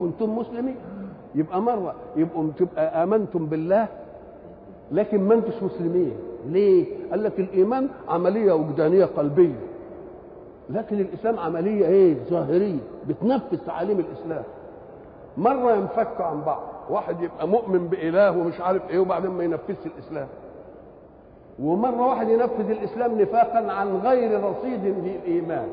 كنتم مسلمين يبقى مرة يبقوا تبقى آمنتم بالله لكن ما انتش مسلمين ليه؟ قال لك الإيمان عملية وجدانية قلبية لكن الإسلام عملية إيه؟ ظاهرية بتنفذ تعاليم الإسلام مرة ينفك عن بعض واحد يبقى مؤمن بإله ومش عارف إيه وبعدين ما ينفذش الإسلام ومرة واحد ينفذ الإسلام نفاقا عن غير رصيد للإيمان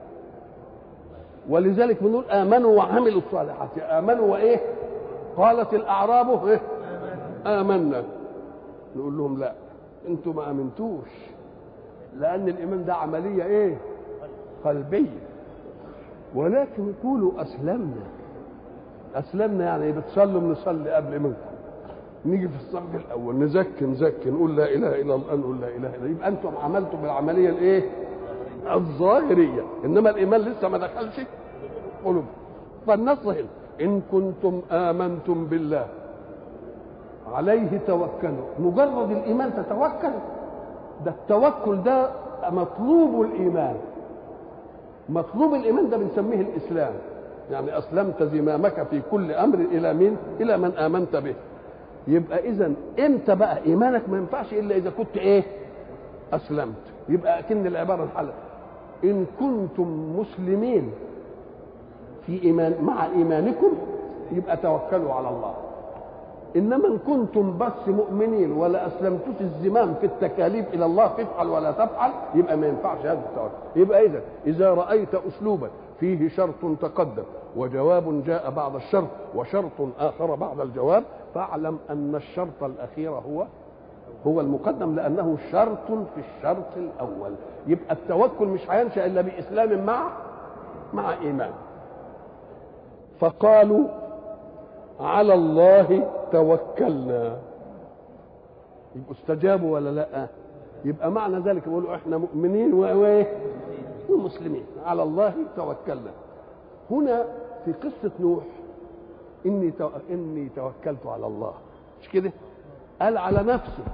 ولذلك بنقول آمنوا وعملوا الصالحات آمنوا وإيه قالت الأعراب إيه آمنا نقول لهم لا انتوا ما امنتوش لان الايمان ده عمليه ايه قلبيه ولكن قولوا اسلمنا اسلمنا يعني بتصلوا بنصلي قبل منكم نيجي في الصف الاول نزكي نزكي نقول لا اله الا الله نقول لا اله الا الله يبقى انتم عملتم بالعمليه الايه الظاهريه انما الايمان لسه ما دخلش قلوب فالنص هنا ان كنتم امنتم بالله عليه توكلوا مجرد الايمان تتوكل ده التوكل ده مطلوب الايمان مطلوب الايمان ده بنسميه الاسلام يعني اسلمت زمامك في كل امر الى مين الى من امنت به يبقى اذا امتى بقى ايمانك ما ينفعش الا اذا كنت ايه اسلمت يبقى اكن العباره الحل ان كنتم مسلمين في ايمان مع ايمانكم يبقى توكلوا على الله انما ان كنتم بس مؤمنين ولا اسلمتوش الزمام في التكاليف الى الله تفعل ولا تفعل يبقى ما ينفعش هذا التوكل يبقى اذا اذا رايت اسلوبا فيه شرط تقدم وجواب جاء بعد الشرط وشرط اخر بعد الجواب فاعلم ان الشرط الاخير هو هو المقدم لانه شرط في الشرط الاول يبقى التوكل مش هينشا الا باسلام مع مع ايمان فقالوا على الله توكلنا يبقوا استجابوا ولا لا يبقى معنى ذلك يقولوا احنا مؤمنين وايه ومسلمين على الله توكلنا هنا في قصة نوح إني تو... إني توكلت على الله مش كده؟ قال على نفسه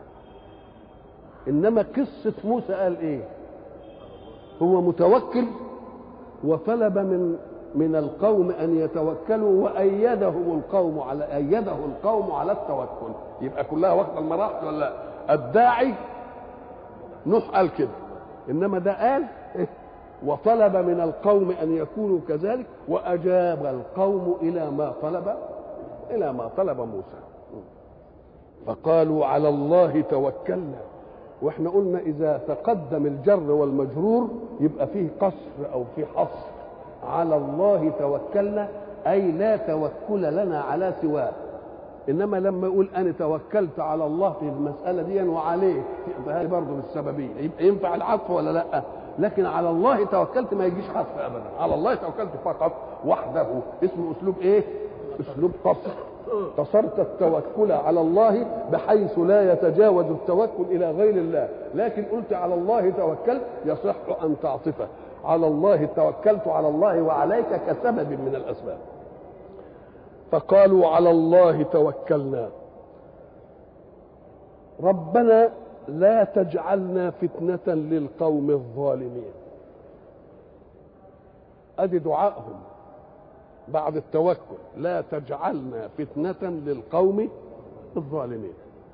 إنما قصة موسى قال إيه؟ هو متوكل وطلب من من القوم ان يتوكلوا وايدهم القوم على ايده القوم على التوكل يبقى كلها واخده المراحل ولا لا الداعي نوح قال كده انما ده قال إيه؟ وطلب من القوم ان يكونوا كذلك واجاب القوم الى ما طلب الى ما طلب موسى فقالوا على الله توكلنا واحنا قلنا اذا تقدم الجر والمجرور يبقى فيه قصر او فيه حصر على الله توكلنا اي لا توكل لنا على سواه انما لما يقول انا توكلت على الله في المساله دي وعليه هذه برضه بالسببيه يبقى ينفع العطف ولا لا لكن على الله توكلت ما يجيش حذف ابدا على الله توكلت فقط وحده اسمه اسلوب ايه اسلوب قصر قصرت التوكل على الله بحيث لا يتجاوز التوكل الى غير الله لكن قلت على الله توكلت يصح ان تعطفه على الله توكلت على الله وعليك كسبب من الاسباب فقالوا على الله توكلنا ربنا لا تجعلنا فتنة للقوم الظالمين ادي دعائهم بعد التوكل لا تجعلنا فتنة للقوم الظالمين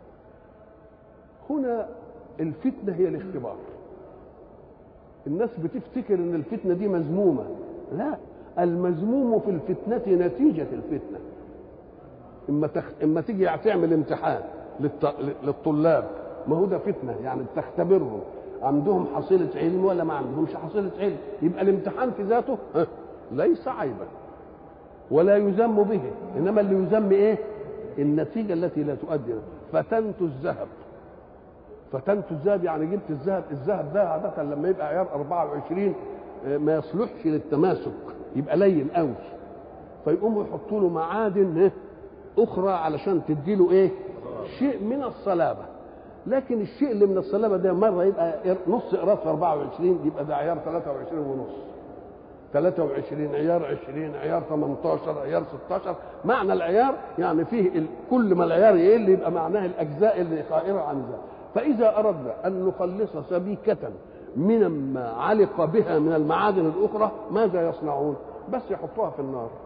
هنا الفتنة هي الاختبار الناس بتفتكر ان الفتنه دي مذمومه لا المذموم في الفتنه نتيجه الفتنه اما تخ... اما تيجي تعمل امتحان للط... للطلاب ما هو ده فتنه يعني بتختبرهم عندهم حصيله علم ولا ما عندهمش حصيله علم يبقى الامتحان في ذاته ليس عيبا ولا يذم به انما اللي يذم ايه النتيجه التي لا تؤدي فتنت الذهب فتنت الذهب يعني جبت الذهب الذهب ده عادة لما يبقى عيار 24 ما يصلحش للتماسك يبقى لين قوي فيقوموا يحطوا له معادن اخرى علشان تدي له ايه شيء من الصلابه لكن الشيء اللي من الصلابه ده مره يبقى نص قراص في 24 يبقى ده عيار 23 ونص 23 عيار 20 عيار 18 عيار 16 معنى العيار يعني فيه كل ما العيار يقل يبقى معناه الاجزاء اللي خائره عن ذلك فإذا أردنا أن نخلص سبيكة من ما علق بها من المعادن الأخرى ماذا يصنعون؟ بس يحطوها في النار